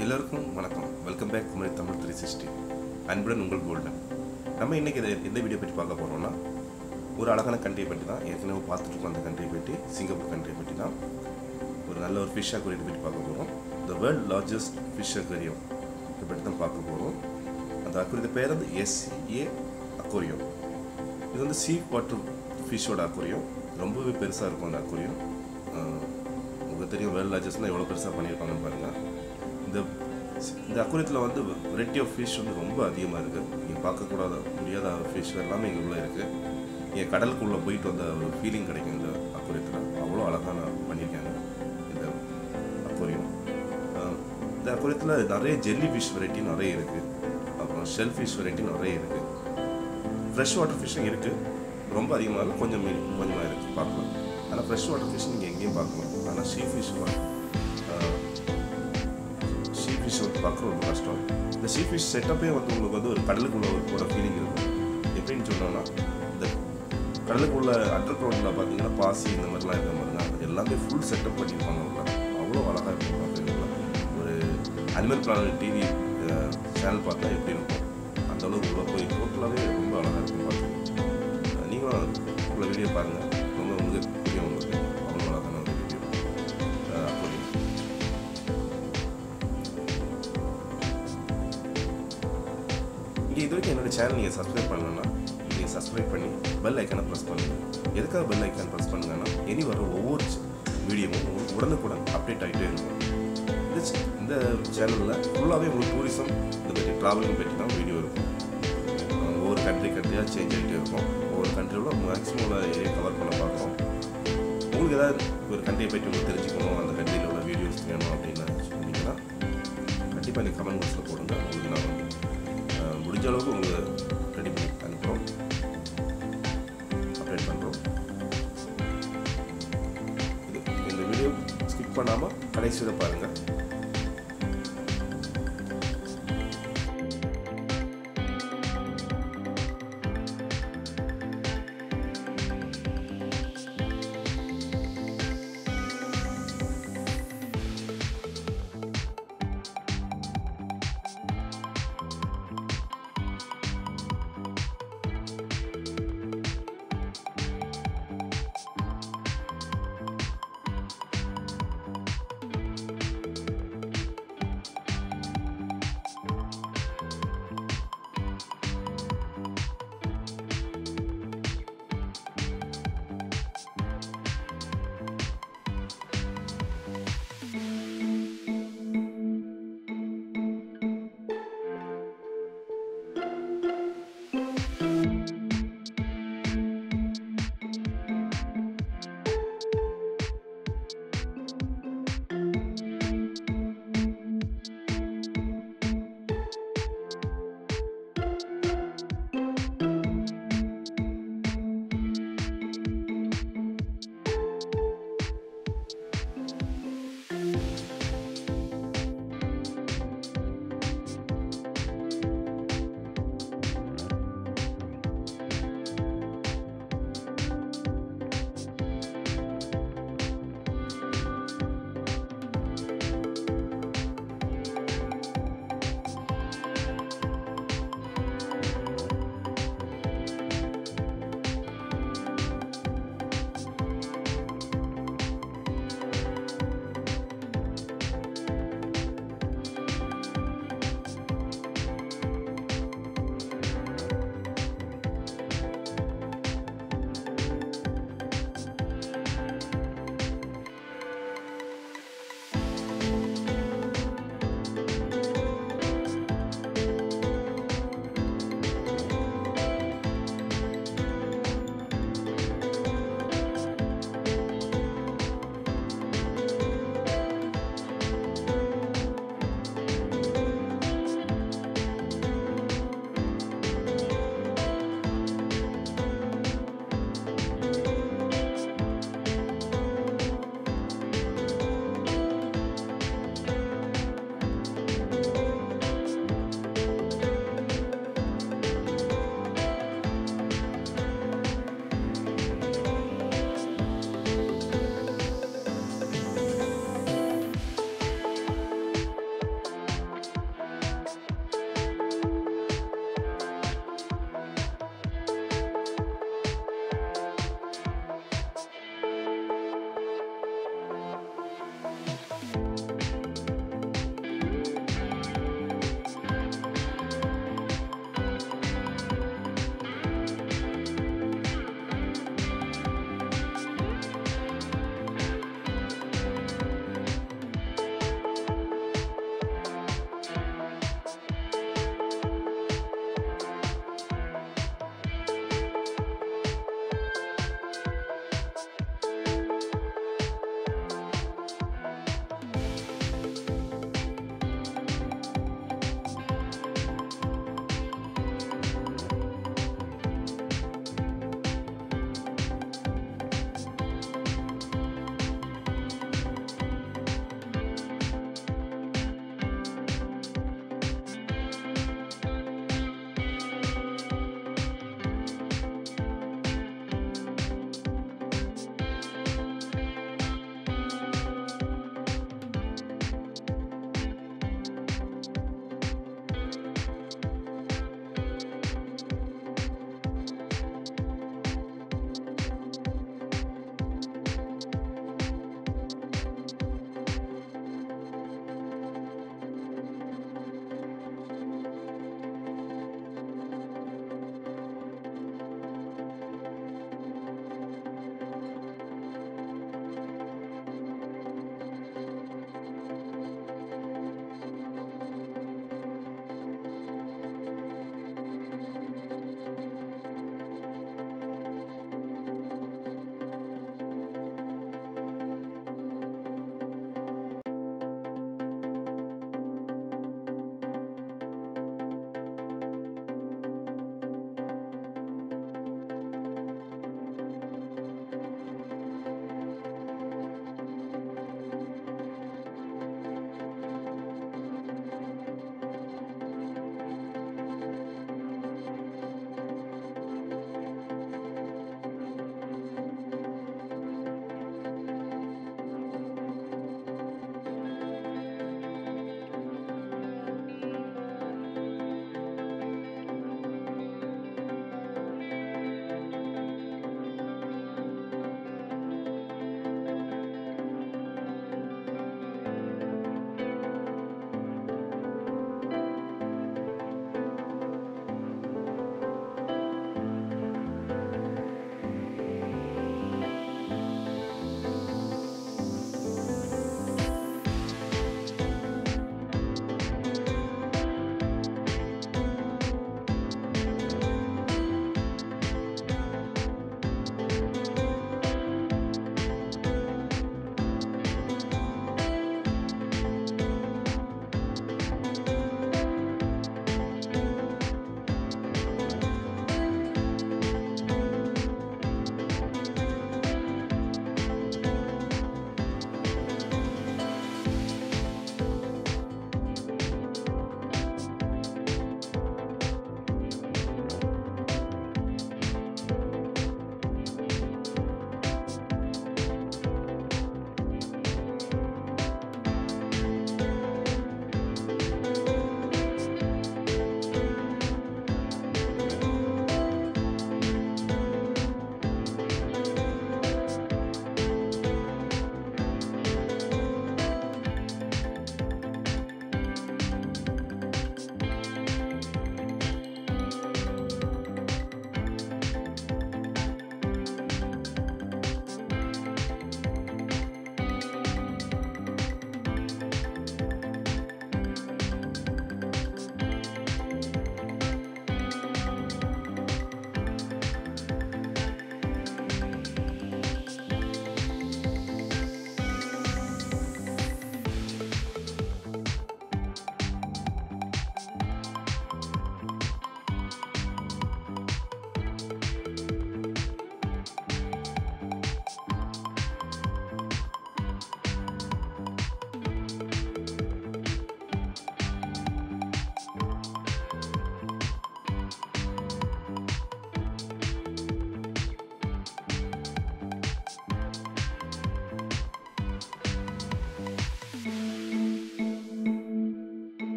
எல்லோருக்கும் வணக்கம் welcome back Kumari Tamil three sixty அன்புடன் உங்கள் கோல்டன் நம்ம இன்றைக்கி இதை எந்த வீடியோ பற்றி பார்க்க போகிறோம்னா ஒரு அழகான கண்ட்ரியை பற்றி தான் ஏற்கனவே பார்த்துட்டு இருக்கோம் அந்த கண்ட்ரியை பற்றி சிங்கப்பூர் கண்ட்ரியை பற்றி தான் ஒரு நல்ல ஒரு ஃபிஷ் அக்வேரியம் பற்றி பார்க்க போகிறோம் the world largest fish aquarium இதை பற்றி தான் பார்க்க போகிறோம் அந்த அக்வேரியத்து பேர் வந்து எஸ்ஏ அக்வேரியம் இது வந்து சீ வாட்டர் ஃபிஷ்ஷோட அக்வேரியம் ரொம்பவே பெருசாக இருக்கும் அந்த அக்வேரியம் உங்களுக்கு தெரியும் வேர்ல்ட் லார்ஜஸ்ட்னா எவ்வளோ பெருசாக பண்ணியிருப்பாங்கன்னு பாருங்கள் இந்த இந்த அக்குரியத்தில் வந்து வெரைட்டி ஆஃப் ஃபிஷ் வந்து ரொம்ப அதிகமாக இருக்குது நீங்கள் பார்க்கக்கூடாத முடியாத ஃபிஷ் எல்லாமே இங்கே உள்ள இருக்குது நீங்கள் கடலுக்குள்ளே போயிட்டு வந்த ஒரு ஃபீலிங் கிடைக்கும் இந்த அக்குரியத்தில் அவ்வளோ அழகான பண்ணியிருக்காங்க இந்த அக்குரியம் இந்த அக்குரியத்தில் நிறைய ஜெல்லி ஃபிஷ் வெரைட்டி நிறைய இருக்குது அப்புறம் ஷெல் ஃபிஷ் வெரைட்டி நிறைய இருக்குது ஃப்ரெஷ் வாட்டர் ஃபிஷ்ஷும் இருக்குது ரொம்ப அதிகமாக இல்லை கொஞ்சம் மீ கொஞ்சமாக இருக்குது பார்க்கலாம் ஆனால் ஃப்ரெஷ் வாட்டர் ஃபிஷ் நீங்கள் எங்கேயும் பார்க்கலாம் ஆனால் ஷீ ஃபிஷ் ஷீ ஃபிஷ் வந்து பார்க்குறது ரொம்ப கஷ்டம் இந்த ஷீ ஃபிஷ் செட்டப்பே வந்து உங்களுக்கு வந்து ஒரு கடலுக்குள்ள ஒரு போகிற ஃபீலிங் இருக்கும் எப்படின்னு சொன்னோன்னா இந்த கடலுக்குள்ள அண்டர் கிரவுண்டில் பார்த்தீங்கன்னா பாசி இந்த மாதிரிலாம் இருக்க மாதிரினா அது எல்லாமே ஃபுல் செட்டப் பண்ணியிருப்பாங்க உள்ள அவ்வளோ அழகாக இருக்கும் பார்க்குறதுல ஒரு அனிமல் பிளானட் டிவி சேனல் பார்த்தா எப்படி இருக்கும் அந்த அளவுக்கு உள்ள போய் டோட்டலாகவே ரொம்ப அழகாக இருக்கும் பார்த்து நீங்களும் உள்ள வீடியோ பாருங்கள் ரொம்ப உங்களுக்கு புரியும் உங்களுக்கு அவ்வளோ அழகான ஒரு வீடியோ அப்படி இங்கே இது வரைக்கும் என்னோட சேனல் நீங்கள் சப்ஸ்கிரைப் பண்ணலன்னா நீங்கள் சப்ஸ்கிரைப் பண்ணி பெல் ஐக்கானை ப்ரெஸ் பண்ணுங்கள் எதுக்காக பெல் ஐக்கான் ப்ரெஸ் பண்ணுங்கன்னா இனி வர ஒவ்வொரு வீடியோவும் உங்களுக்கு உடனுக்குடன் அப்டேட் ஆகிட்டே இருக்கும் இந்த ch- இந்த சேனலில் ஃபுல்லாகவே உங்களுக்கு டூரிசம் இதை பற்றி ட்ராவலிங் பற்றி தான் வீடியோ இருக்கும் அஹ் ஒவ்வொரு கண்ட்ரி கண்ட்ரியாக சேஞ்ச் ஆகிட்டே இருக்கும் ஒவ்வொரு கண்ட்ரியோட மேக்ஸிமம் உள்ள ஏரியா கவர் பண்ண பார்க்குறோம் உங்களுக்கு ஏதாவது ஒரு கண்ட்ரியை பற்றி உங்களுக்கு தெரிஞ்சுக்கணும் அந்த கண்ட்ரியில் உள்ள வீடியோஸ் வேணும் அப்படின்னு சொன்னீங்கன்னா கண்டிப்பாக நீங்கள் கமெண்ட் பாக்ஸில் போடுங்க உங்களுக்கு நான் வந்து அஹ், முடிஞ்ச அளவுக்கு உங்களுக்கு ரெடி பண்ணி அனுப்புகிறோம் அப்டேட் பண்ணுறோம் இது இந்த வீடியோ ஸ்கிப் பண்ணாமல் கடைசி வரை பாருங்கள்